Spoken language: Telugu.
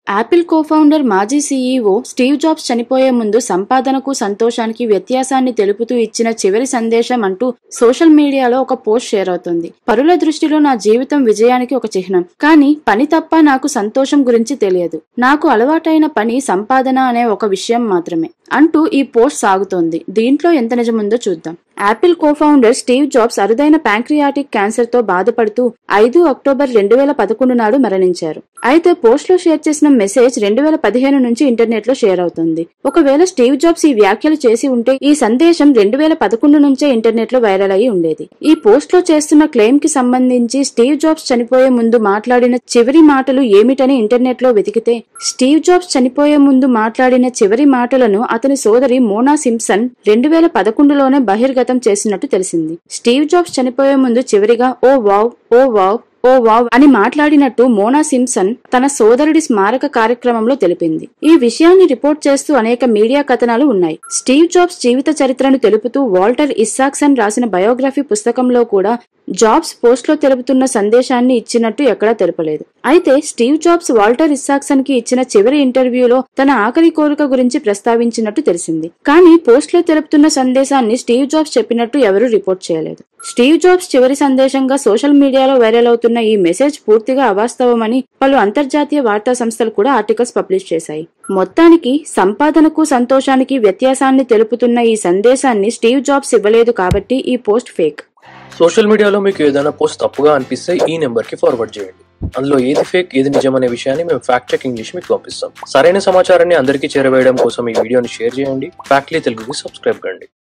యాపిల్ కోఫౌండర్ మాజీ సీఈఓ స్టీవ్ జాబ్స్ చనిపోయే ముందు సంపాదనకు సంతోషానికి వ్యత్యాసాన్ని తెలుపుతూ ఇచ్చిన చివరి సందేశం అంటూ సోషల్ మీడియాలో ఒక పోస్ట్ షేర్ అవుతుంది పరుల దృష్టిలో నా జీవితం విజయానికి ఒక చిహ్నం కానీ పని తప్ప నాకు సంతోషం గురించి తెలియదు నాకు అలవాటైన పని సంపాదన అనే ఒక విషయం మాత్రమే అంటూ ఈ పోస్ట్ సాగుతోంది దీంట్లో ఎంత నిజముందో చూద్దాం యాపిల్ కోఫౌండర్ స్టీవ్ జాబ్స్ అరుదైన ప్యాంక్రియాటిక్ క్యాన్సర్ తో బాధపడుతూ ఐదు అక్టోబర్ రెండు వేల పదకొండు నాడు మరణించారు అయితే పోస్ట్ లో షేర్ చేసిన మెసేజ్ రెండు వేల పదిహేను నుంచి ఇంటర్నెట్ లో షేర్ అవుతుంది ఒకవేళ స్టీవ్ జాబ్స్ ఈ వ్యాఖ్యలు చేసి ఉంటే ఈ సందేశం రెండు వేల పదకొండు నుంచే ఇంటర్నెట్ లో వైరల్ అయి ఉండేది ఈ పోస్ట్ లో చేస్తున్న క్లెయిమ్ కి సంబంధించి స్టీవ్ జాబ్స్ చనిపోయే ముందు మాట్లాడిన చివరి మాటలు ఏమిటని ఇంటర్నెట్ లో వెతికితే స్టీవ్ జాబ్స్ చనిపోయే ముందు మాట్లాడిన చివరి మాటలను అతని సోదరి మోనా సింప్సన్ రెండు వేల పదకొండులోనే బహిర్గతం చేసినట్టు తెలిసింది స్టీవ్ జాబ్స్ చనిపోయే ముందు చివరిగా oh wow oh wow oh wow అని మాట్లాడినట్టు మోనా సింప్సన్ తన సోదరుడి స్మారక కార్యక్రమంలో తెలిపింది ఈ విషయాన్ని రిపోర్ట్ చేస్తూ అనేక మీడియా కథనాలు ఉన్నాయి స్టీవ్ జాబ్స్ జీవిత చరిత్రను తెలుపుతూ వాల్టర్ ఇస్సాక్సన్ రాసిన బయోగ్రఫీ పుస్తకంలో కూడా జాబ్స్ పోస్ట్ లో తెలుపుతున్న సందేశాన్ని ఇచ్చినట్టు ఎక్కడా తెలుపలేదు అయితే స్టీవ్ జాబ్స్ వాల్టర్ ఇస్సాక్సన్ కి ఇచ్చిన చివరి ఇంటర్వ్యూలో తన ఆఖరి కోరిక గురించి ప్రస్తావించినట్టు తెలిసింది కానీ పోస్ట్ లో తెలుపుతున్న సందేశాన్ని స్టీవ్ జాబ్స్ చెప్పినట్టు ఎవరూ రిపోర్ట్ చేయలేదు స్టీవ్ జాబ్స్ చివరి సందేశంగా సోషల్ మీడియాలో వైరల్ అవుతున్న ఈ మెసేజ్ పూర్తిగా అవాస్తవమని పలు అంతర్జాతీయ వార్తా సంస్థలు కూడా ఆర్టికల్స్ పబ్లిష్ చేశాయి మొత్తానికి సంపాదనకు సంతోషానికి వ్యత్యాసాన్ని తెలుపుతున్న ఈ సందేశాన్ని స్టీవ్ జాబ్స్ ఇవ్వలేదు కాబట్టి ఈ పోస్ట్ ఫేక్ సోషల్ మీడియాలో మీకు ఏదైనా పోస్ట్ తప్పుగా అనిపిస్తే ఈ నెంబర్కి ఫార్వర్డ్ చేయండి అందులో ఏది ఫేక్ ఏది నిజం అనే విషయాన్ని మేము ఫ్యాక్ట్ చెక్ ఇంగ్లీష్ మీకు పంపిస్తాం సరైన సమాచారాన్ని అందరికీ చేరవేయడం కోసం ఈ వీడియోని షేర్ చేయండి ఫ్యాక్ట్లీ తెలుగుకి సబ్స్క్రైబ్ కండి